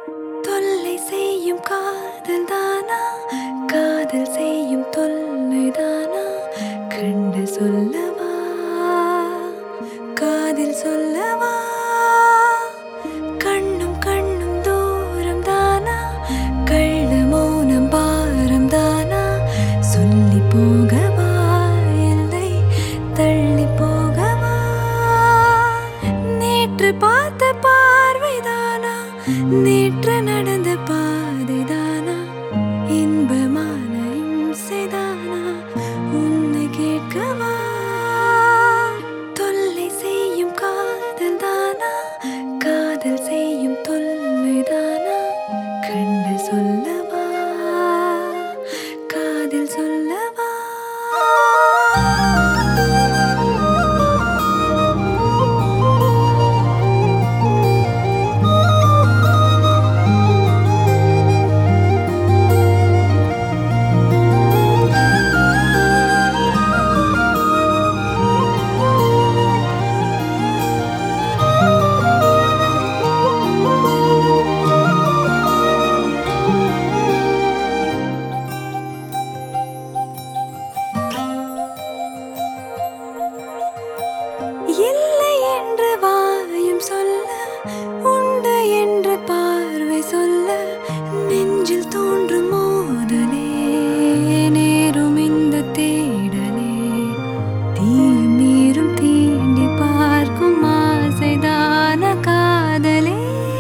தொல்லை செய்யும் காதல் தானா காதல் செய்யும் தொல்லை தானா கண்டு சொல்லவா காதில் சொல்லவா கண்ணும் கண்ணும் தூரம் தானா கள்ள மௌனம் பாரம் தானா சொல்லி போகவா இல்லை தள்ளி போகவா நேற்று பார்த்த பார்வைதானா நேற்று நடந்த பாதைதானா இன்பமான இம்சைதானா உன்னை கேட்கவா தொல்லை செய்யும் காதல் தானா காதல் செய்யும் தொல்லை தானா கண்டு சொல்லவா காதில் சொல்லவா இல்லை என்று வாயும் சொல்ல உண்டு என்று பார்வை சொல்ல நெஞ்சில் தோன்றும் மோதலே நேரும் இந்த தேடலே தீயும் நீரும் தீண்டி பார்க்கும் ஆசைதான காதலே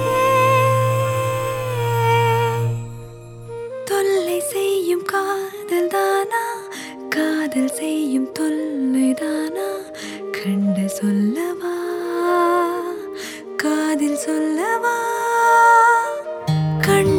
தொல்லை செய்யும் காதல் தானா காதல் செய்யும் தொல்லை தானா கண்டு சொல்லவா காதில் சொல்லவா கண்